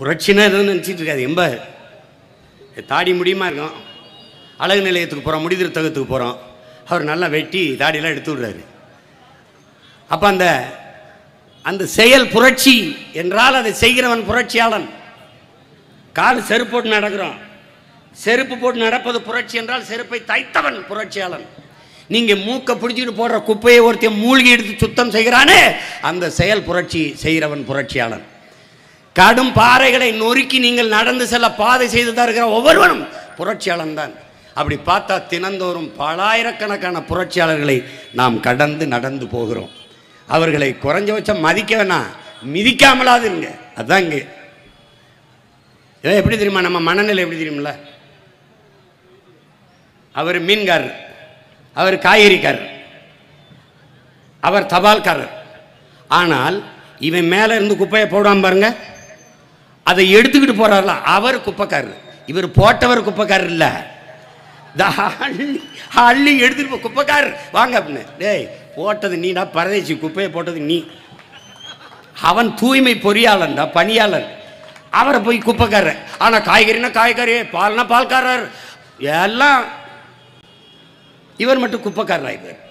புரட்சினா எதுவும் நினச்சிட்டு இருக்காது எம்ப தாடி முடியுமா இருக்கும் அழகு நிலையத்துக்கு போகிறோம் முடிதிருத்தகத்துக்கு போகிறோம் அவர் நல்லா வெட்டி தாடியெல்லாம் எடுத்து விடுறாரு அப்போ அந்த அந்த செயல் புரட்சி என்றால் அதை செய்கிறவன் புரட்சியாளன் கால் செருப்பு போட்டு நடக்கிறோம் செருப்பு போட்டு நடப்பது புரட்சி என்றால் செருப்பை தைத்தவன் புரட்சியாளன் நீங்க மூக்க பிடிச்சிட்டு போடுற குப்பையை ஒருத்தன் மூழ்கி எடுத்து சுத்தம் செய்கிறானே அந்த செயல் புரட்சி செய்கிறவன் புரட்சியாளன் கடும் பாறைகளை நொறுக்கி நீங்கள் நடந்து செல்ல பாதை செய்து தருகிற ஒவ்வொருவனும் புரட்சியாளன் தான் அப்படி பார்த்தா தினந்தோறும் பலாயிரக்கணக்கான புரட்சியாளர்களை நாம் கடந்து நடந்து போகிறோம் அவர்களை குறைஞ்சபட்சம் மதிக்க வேணாம் மிதிக்காமலாது இருங்க அதான் இங்கே இதை எப்படி தெரியுமா நம்ம மனநிலை எப்படி தெரியுமில்ல அவர் மீன்காரர் அவர் காய்கறிக்காரர் அவர் தபால்காரர் ஆனால் இவன் மேலே இருந்து குப்பையை போடாம பாருங்க அதை எடுத்துக்கிட்டு போறாருல அவர் குப்பைக்காரர் இவர் போட்டவர் குப்பைக்காரர் இல்லை இந்த அள்ளி அள்ளி எடுத்துட்டு போ குப்பைக்காரர் வாங்க அப்படின்னு டேய் போட்டது நீடா பரதேசி குப்பையை போட்டது நீ அவன் தூய்மை பொறியாளன்டா பணியாளன் அவரை போய் குப்பைக்காரர் ஆனால் காய்கறினா காய்கறி பால்னா பால்காரர் எல்லாம் இவர் மட்டும் குப்பைக்காரர் ஆயிடுவார்